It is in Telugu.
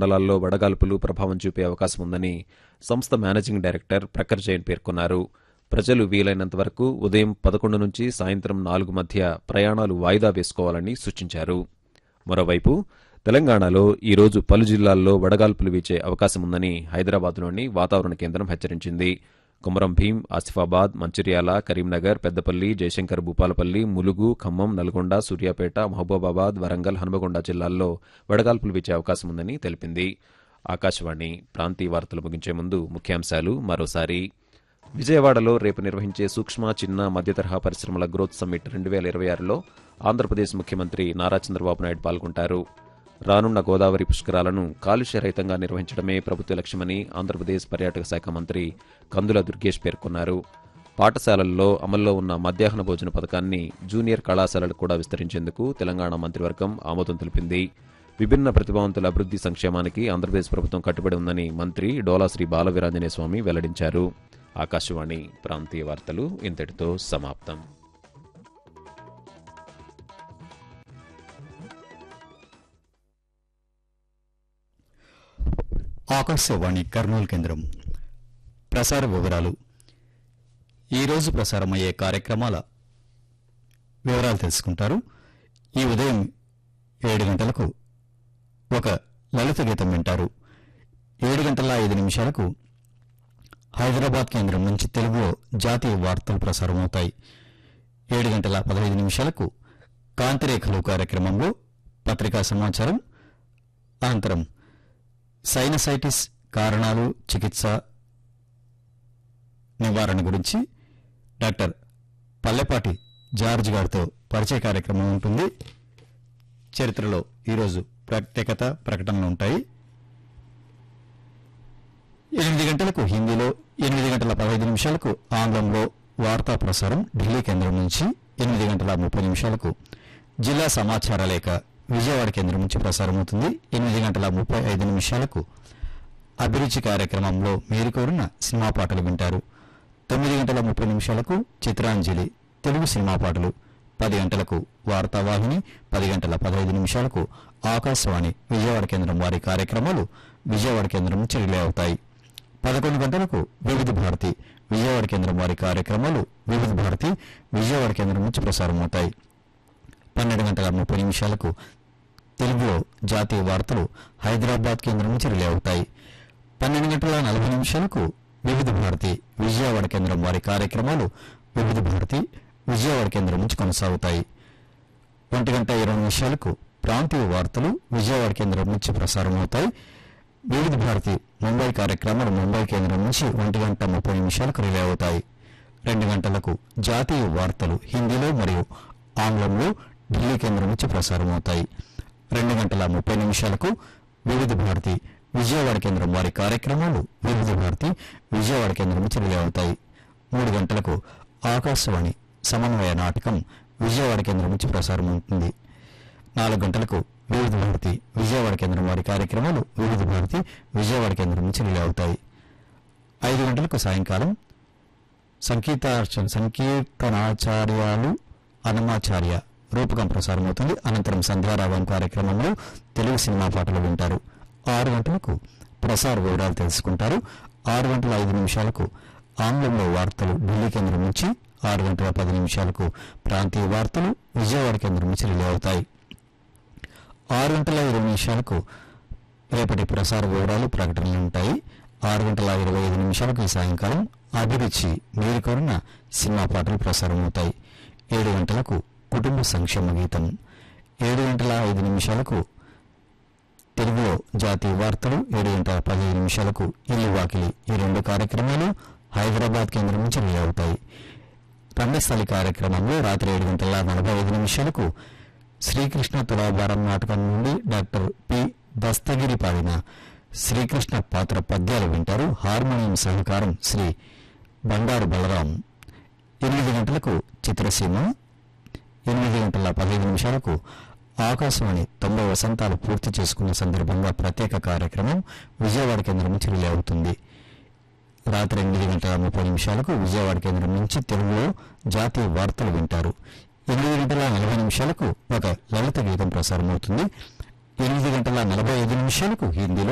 మండలాల్లో వడగాల్పులు ప్రభావం చూపే అవకాశం ఉందని సంస్థ మేనేజింగ్ డైరెక్టర్ ప్రఖర్ జైన్ పేర్కొన్నారు ప్రజలు వీలైనంత వరకు ఉదయం పదకొండు నుంచి సాయంత్రం నాలుగు మధ్య ప్రయాణాలు వాయిదా వేసుకోవాలని సూచించారు మరోవైపు తెలంగాణలో ఈ రోజు పలు జిల్లాల్లో వడగాల్పులు వీచే అవకాశం ఉందని హైదరాబాద్లోని వాతావరణ కేంద్రం హెచ్చరించింది కుమరం భీం ఆసిఫాబాద్ మంచిర్యాల కరీంనగర్ పెద్దపల్లి జయశంకర్ భూపాలపల్లి ములుగు ఖమ్మం నల్గొండ సూర్యాపేట మహబూబాబాద్ వరంగల్ హనుమకొండ జిల్లాల్లో వడగాల్పులు వీచే అవకాశం ఉందని తెలిపింది ఆకాశవాణి ప్రాంతీయ వార్తలు ముగించే ముందు ముఖ్యాంశాలు మరోసారి విజయవాడలో రేపు నిర్వహించే సూక్ష్మ చిన్న మధ్యతరహా పరిశ్రమల గ్రోత్ సమ్మిట్ రెండు వేల ఇరవై ఆరులో ఆంధ్రప్రదేశ్ ముఖ్యమంత్రి నారా చంద్రబాబు నాయుడు పాల్గొంటారు రానున్న గోదావరి పుష్కరాలను కాలుష్య రహితంగా నిర్వహించడమే ప్రభుత్వ లక్ష్యమని ఆంధ్రప్రదేశ్ పర్యాటక శాఖ మంత్రి కందుల దుర్గేష్ పేర్కొన్నారు పాఠశాలల్లో అమల్లో ఉన్న మధ్యాహ్న భోజన పథకాన్ని జూనియర్ కళాశాలలకు కూడా విస్తరించేందుకు తెలంగాణ మంత్రివర్గం ఆమోదం తెలిపింది విభిన్న ప్రతిభావంతుల అభివృద్ధి సంక్షేమానికి ఆంధ్రప్రదేశ్ ప్రభుత్వం కట్టుబడి ఉందని మంత్రి డోలాశ్రీ బాలవీరాంజనేయ స్వామి వెల్లడించారు ఆకాశవాణి ప్రాంతీయ వార్తలు ఇంతటితో సమాప్తం ఆకాశవాణి కర్నూలు కేంద్రం ప్రసార వివరాలు ఈరోజు ప్రసారమయ్యే కార్యక్రమాల వివరాలు తెలుసుకుంటారు ఈ ఉదయం ఏడు గంటలకు ఒక లలిత గీతం వింటారు ఏడు గంటల ఐదు నిమిషాలకు హైదరాబాద్ కేంద్రం నుంచి తెలుగులో జాతీయ వార్తలు ప్రసారమవుతాయి ఏడు గంటల పదహైదు నిమిషాలకు కాంతిరేఖలు కార్యక్రమంలో పత్రికా సమాచారం అనంతరం సైనసైటిస్ కారణాలు చికిత్స నివారణ గురించి డాక్టర్ పల్లెపాటి జార్జ్ గారితో పరిచయ కార్యక్రమం ఉంటుంది చరిత్రలో ఈరోజు ప్రత్యేకత ప్రకటనలు ఉంటాయి ఎనిమిది గంటలకు హిందీలో ఎనిమిది గంటల పదహైదు నిమిషాలకు ఆంగ్లంలో వార్తా ప్రసారం ఢిల్లీ కేంద్రం నుంచి ఎనిమిది గంటల ముప్పై నిమిషాలకు జిల్లా సమాచార లేఖ విజయవాడ కేంద్రం నుంచి ప్రసారమవుతుంది ఎనిమిది గంటల ముప్పై ఐదు నిమిషాలకు అభిరుచి కార్యక్రమంలో మీరు కోరిన సినిమా పాటలు వింటారు తొమ్మిది గంటల ముప్పై నిమిషాలకు చిత్రాంజలి తెలుగు సినిమా పాటలు పది గంటలకు వార్తావాహిని పది గంటల పదహైదు నిమిషాలకు ఆకాశవాణి విజయవాడ కేంద్రం వారి కార్యక్రమాలు విజయవాడ కేంద్రం నుంచి రిలే అవుతాయి పదకొండు గంటలకు వివిధ భారతి విజయవాడ కేంద్రం వారి కార్యక్రమాలు వివిధ భారతి విజయవాడ కేంద్రం నుంచి ప్రసారమవుతాయి పన్నెండు గంటల ముప్పై నిమిషాలకు తెలుగులో జాతీయ వార్తలు హైదరాబాద్ కేంద్రం నుంచి రిలే అవుతాయి పన్నెండు గంటల నలభై నిమిషాలకు వివిధ భారతి విజయవాడ కేంద్రం వారి కార్యక్రమాలు వివిధ భారతి విజయవాడ కేంద్రం నుంచి కొనసాగుతాయి ఒంటి గంట ఇరవై నిమిషాలకు ప్రాంతీయ వార్తలు విజయవాడ కేంద్రం నుంచి ప్రసారమవుతాయి వివిధ భారతి ముంబై కార్యక్రమాలు ముంబై కేంద్రం నుంచి ఒంటి గంట ముప్పై నిమిషాలకు రిలే అవుతాయి రెండు గంటలకు జాతీయ వార్తలు హిందీలో మరియు ఆంగ్లంలో ఢిల్లీ కేంద్రం నుంచి ప్రసారమవుతాయి రెండు గంటల ముప్పై నిమిషాలకు వివిధ భారతి విజయవాడ కేంద్రం వారి కార్యక్రమాలు వివిధ భారతి విజయవాడ కేంద్రం నుంచి రిలే అవుతాయి మూడు గంటలకు ఆకాశవాణి సమన్వయ నాటకం విజయవాడ కేంద్రం నుంచి ప్రసారం అవుతుంది నాలుగు గంటలకు వివిధ భారతి విజయవాడ కేంద్రం వారి కార్యక్రమాలు వివిధ భారతి విజయవాడ కేంద్రం నుంచి రిలే అవుతాయి ఐదు గంటలకు సాయంకాలం సంగీతార్చన సంకీర్తనాచార్యాలు అన్నమాచార్య రూపకం ప్రసారమవుతుంది అనంతరం సంధ్యారావం కార్యక్రమంలో తెలుగు సినిమా పాటలు వింటారు ఆరు గంటలకు ప్రసార వివరాలు తెలుసుకుంటారు ఆరు గంటల ఐదు నిమిషాలకు ఆంగ్లంలో వార్తలు ఢిల్లీ కేంద్రం నుంచి ఆరు గంటల పది నిమిషాలకు ప్రాంతీయ వార్తలు విజయవాడ కేంద్రం నుంచి రిలే అవుతాయి ఆరు గంటల ఇరవై నిమిషాలకు రేపటి ప్రసార వివరాలు ప్రకటనలు ఉంటాయి ఆరు గంటల ఇరవై ఐదు నిమిషాలకు ఈ సాయంకాలం అభిరుచి మీరు కోరిన సినిమా పాటలు ప్రసారమవుతాయి ఏడు గంటలకు కుటుంబ సంక్షేమ గీతం ఏడు గంటల ఐదు నిమిషాలకు తెలుగులో జాతీయ వార్తలు ఏడు గంటల పదిహేను నిమిషాలకు ఇల్లు వాకిలి ఈ రెండు కార్యక్రమాలు హైదరాబాద్ కేంద్రం నుంచి రిలే అవుతాయి రంగస్థలి కార్యక్రమంలో రాత్రి ఏడు గంటల నలభై ఐదు నిమిషాలకు శ్రీకృష్ణ తులాభారం నాటకం నుండి డాక్టర్ పి దస్తగిరి పాడిన శ్రీకృష్ణ పాత్ర పద్యాలు వింటారు హార్మోనియం సహకారం శ్రీ బండారు బలరాం ఎనిమిది గంటలకు చిత్రసీమ ఎనిమిది గంటల పదిహేను నిమిషాలకు ఆకాశవాణి తొంభై వసంతాలు పూర్తి చేసుకున్న సందర్భంగా ప్రత్యేక కార్యక్రమం విజయవాడ కేంద్రం నుంచి రిలే అవుతుంది రాత్రి ఎనిమిది గంటల ముప్పై నిమిషాలకు విజయవాడ కేంద్రం నుంచి తెలుగులో జాతీయ వార్తలు వింటారు ఎనిమిది గంటల నలభై నిమిషాలకు ఒక లలిత గీతం ప్రసారమవుతుంది ఎనిమిది గంటల నలభై ఐదు నిమిషాలకు హిందీలో